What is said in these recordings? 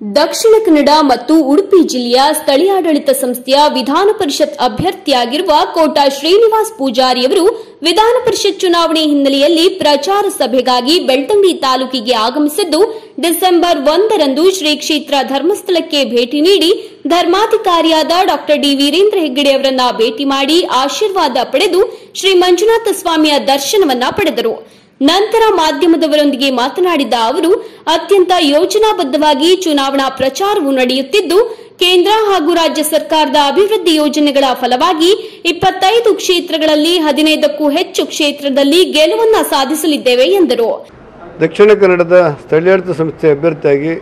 ದಕ್ಷಿಣ ಕನ್ನಡ ಮತ್ತು ಉಡುಪಿ ಜಿಲ್ಲೆಯ ಸ್ಥಳೀಯಾಡಳಿತ ಸಂಸ್ಥೆಯ ವಿಧಾನ ಪರಿಷತ್ ಅಭ್ಯರ್ಥಿಯಾಗಿರುವ ಕೋಟಾ ಶ್ರೀನಿವಾಸ್ ಪೂಜಾರಿಯವರು ವಿಧಾನ ಪರಿಷತ್ ಚುನಾವಣೆ ಹಿನ್ನೆಲೆಯಲ್ಲಿ ಪ್ರಚಾರ ಸಭೆಗಾಗಿ ಬೆಳ್ತಂಗಡಿ ತಾಲೂಕಿಗೆ ಆಗಮಿಸಿದ್ದು ಡಿಸೆಂಬರ್ ಒಂದರಂದು ಶ್ರೀ ಕ್ಷೇತ್ರ ಧರ್ಮಸ್ಥಳಕ್ಕೆ ಭೇಟಿ ನೀಡಿ ಧರ್ಮಾಧಿಕಾರಿಯಾದ ಡಾ ಡಿ ವೀರೇಂದ್ರ ಹೆಗ್ಗಡೆ ಅವರನ್ನ ಭೇಟಿ ಮಾಡಿ ಆಶೀರ್ವಾದ ಪಡೆದು ಶ್ರೀ ಮಂಜುನಾಥ ಸ್ವಾಮಿಯ ದರ್ಶನವನ್ನ ಪಡೆದರು ನಂತರ ಮಾಧ್ಯಮದವರೊಂದಿಗೆ ಮಾತನಾಡಿದ ಅವರು ಅತ್ಯಂತ ಯೋಜನಾಬದ್ಧವಾಗಿ ಚುನಾವಣಾ ಪ್ರಚಾರವು ನಡೆಯುತ್ತಿದ್ದು ಕೇಂದ್ರ ಹಾಗೂ ರಾಜ್ಯ ಸರ್ಕಾರದ ಅಭಿವೃದ್ಧಿ ಯೋಜನೆಗಳ ಫಲವಾಗಿ ಇಪ್ಪತ್ತೈದು ಕ್ಷೇತ್ರಗಳಲ್ಲಿ ಹದಿನೈದಕ್ಕೂ ಹೆಚ್ಚು ಕ್ಷೇತ್ರದಲ್ಲಿ ಗೆಲುವನ್ನ ಸಾಧಿಸಲಿದ್ದೇವೆ ಎಂದರು ದಕ್ಷಿಣ ಕನ್ನಡದ ಸ್ಥಳೀಯಾಡಳಿತ ಸಂಸ್ಥೆ ಅಭ್ಯರ್ಥಿಯಾಗಿ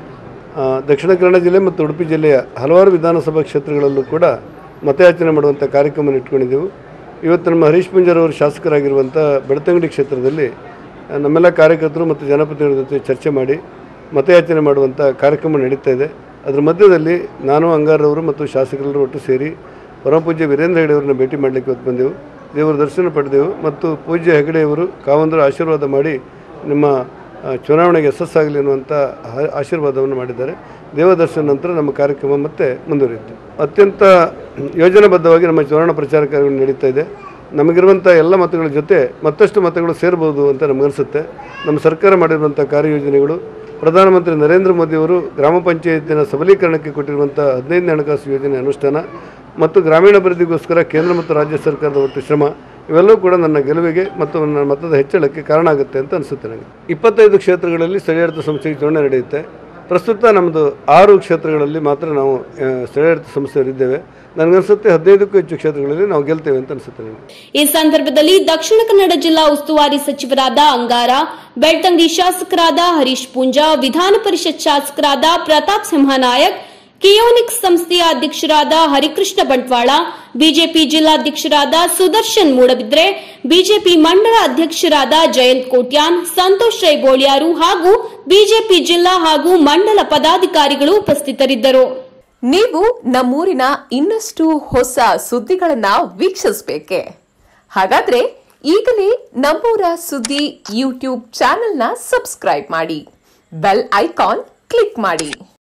ಆ, ದಕ್ಷಿಣ ಕನ್ನಡ ಜಿಲ್ಲೆ ಮತ್ತು ಉಡುಪಿ ಜಿಲ್ಲೆಯ ಹಲವಾರು ವಿಧಾನಸಭಾ ಕ್ಷೇತ್ರಗಳಲ್ಲೂ ಕೂಡ ಮತಯಾಚನೆ ಮಾಡುವಂಥ ಕಾರ್ಯಕ್ರಮ ಇಟ್ಕೊಂಡಿದ್ದೆವು ಇವತ್ತು ನಮ್ಮ ಹರೀಶ್ ಪುಂಜರ್ ಅವರು ಶಾಸಕರಾಗಿರುವಂಥ ಬೆಳ್ತಂಗಡಿ ಕ್ಷೇತ್ರದಲ್ಲಿ ಆ, ನಮ್ಮೆಲ್ಲ ಕಾರ್ಯಕರ್ತರು ಮತ್ತು ಜನಪ್ರತಿನಿಧಿಗಳ ಜೊತೆ ಚರ್ಚೆ ಮಾಡಿ ಮತಯಾಚನೆ ಮಾಡುವಂಥ ಕಾರ್ಯಕ್ರಮ ನಡೀತಾ ಇದೆ ಅದರ ಮಧ್ಯದಲ್ಲಿ ನಾನು ಅಂಗಾರವರು ಮತ್ತು ಶಾಸಕರೆಲ್ಲರೂ ಒಟ್ಟು ಸೇರಿ ಪರಮಪೂಜ್ಯ ವೀರೇಂದ್ರ ಹೆಗಡೆ ಅವರನ್ನ ಭೇಟಿ ಮಾಡಲಿಕ್ಕೆ ಇವತ್ತು ಬಂದೆವು ದೇವರ ದರ್ಶನ ಪಡೆದೆವು ಮತ್ತು ಪೂಜ್ಯ ಹೆಗಡೆಯವರು ಕಾವಂದರು ಆಶೀರ್ವಾದ ಮಾಡಿ ನಿಮ್ಮ ಆ, ಚುನಾವಣೆಗೆ ಯಶಸ್ಸಾಗಲಿ ಅನ್ನುವಂಥ ಆ- ಆಶೀರ್ವಾದವನ್ನು ಮಾಡಿದ್ದಾರೆ ದೇವದರ್ಶನ ನಂತರ ನಮ್ಮ ಕಾರ್ಯಕ್ರಮ ಮತ್ತೆ ಮುಂದುವರಿಯುತ್ತೆ ಅತ್ಯಂತ ಯೋಜನಾಬದ್ಧವಾಗಿ ನಮ್ಮ ಚುನಾವಣಾ ಪ್ರಚಾರ ಕಾರ್ಯಗಳು ನಡೀತಾ ಇದೆ ನಮಗಿರುವಂಥ ಎಲ್ಲ ಮತಗಳ ಜೊತೆ ಮತ್ತಷ್ಟು ಮತಗಳು ಸೇರ್ಬೋದು ಅಂತ ನಮಗನ್ಸುತ್ತೆ ನಮ್ಮ ಸರ್ಕಾರ ಮಾಡಿರುವಂಥ ಕಾರ್ಯಯೋಜನೆಗಳು ಪ್ರಧಾನಮಂತ್ರಿ ನರೇಂದ್ರ ಮೋದಿಯವರು ಗ್ರಾಮ ಪಂಚಾಯತಿನ ಸಬಲೀಕರಣಕ್ಕೆ ಕೊಟ್ಟಿರುವಂಥ ಹದಿನೈದನೇ ಹಣಕಾಸು ಯೋಜನೆ ಅನುಷ್ಠಾನ ಮತ್ತು ಗ್ರಾಮೀಣಾಭಿವೃದ್ಧಿಗೋಸ್ಕರ ಕೇಂದ್ರ ಮತ್ತು ರಾಜ್ಯ ಸರ್ಕಾರದ ಒಟ್ಟು ಶ್ರಮ ಇವೆಲ್ಲವೂ ಕೂಡ ನನ್ನ ಗೆಲುವಿಗೆ ಮತ್ತು ನನ್ನ ಮತದ ಹೆಚ್ಚಳಕ್ಕೆ ಕಾರಣ ಆಗುತ್ತೆ ಅಂತ ಅನಿಸುತ್ತೆ ನನಗೆ ಇಪ್ಪತ್ತೈದು ಕ್ಷೇತ್ರಗಳಲ್ಲಿ ಸ್ಥಳೀಯಾಡಳಿತ ಸಂಸ್ಥೆಗೆ ಚುನಾವಣೆ ನಡೆಯುತ್ತೆ ಪ್ರಸ್ತುತ ನಮ್ಮದು ಆರು ಕ್ಷೇತ್ರಗಳಲ್ಲಿ ಮಾತ್ರ ನಾವು ಆ, ಸ್ಥಳೀಯಾಡಳಿತ ಸಂಸ್ಥೆಯವರಿದ್ದೇವೆ ನನಗನ್ಸುತ್ತೆ ಹದಿನೈದಕ್ಕೂ ಹೆಚ್ಚು ಕ್ಷೇತ್ರಗಳಲ್ಲಿ ನಾವು ಗೆಲ್ತೇವೆ ಅಂತ ಅನಿಸುತ್ತೆ ನನಗೆ ಈ ಸಂದರ್ಭದಲ್ಲಿ ದಕ್ಷಿಣ ಕನ್ನಡ ಜಿಲ್ಲಾ ಉಸ್ತುವಾರಿ ಸಚಿವರಾದ ಅಂಗಾರ ಬೆಳ್ತಂಗಡಿ ಶಾಸಕರಾದ ಹರೀಶ್ ಪೂಂಜಾ ವಿಧಾನ ಪರಿಷತ್ ಶಾಸಕರಾದ ಪ್ರತಾಪ್ ಸಿಂಹನಾಯಕ್ ಕಿಯೋನಿಕ್ಸ್ ಸಂಸ್ಥೆಯ ಅಧ್ಯಕ್ಷರಾದ ಹರಿಕೃಷ್ಣ ಬಂಟ್ವಾಳ ಬಿಜೆಪಿ ಜಿಲ್ಲಾಧ್ಯಕ್ಷರಾದ ಸುದರ್ಶನ್ ಮೂಡಬಿದ್ರೆ ಬಿಜೆಪಿ ಮಂಡಳ ಅಧ್ಯಕ್ಷರಾದ ಜಯಂತ್ ಕೋಟ್ಯಾನ್ ಸಂತೋಷ್ ರೈ ಬೋಳ್ಯಾರು ಹಾಗೂ ಬಿಜೆಪಿ ಜಿಲ್ಲಾ ಹಾಗೂ ಮಂಡಲ ಪದಾಧಿಕಾರಿಗಳು ಉಪಸ್ಥಿತರಿದ್ದರು ನೀವು ನಮ್ಮೂರಿನ ಇನ್ನಷ್ಟು ಹೊಸ ಸುದ್ದಿಗಳನ್ನ ವೀಕ್ಷಿಸಬೇಕೆ ಹಾಗಾದ್ರೆ ಈಗಲೇ ನಮ್ಮೂರ ಸುದ್ದಿ ಯೂಟ್ಯೂಬ್ ಚಾನೆಲ್ನ ಸಬ್ಸ್ಕ್ರೈಬ್ ಮಾಡಿ ಬೆಲ್ ಐಕಾನ್ ಕ್ಲಿಕ್ ಮಾಡಿ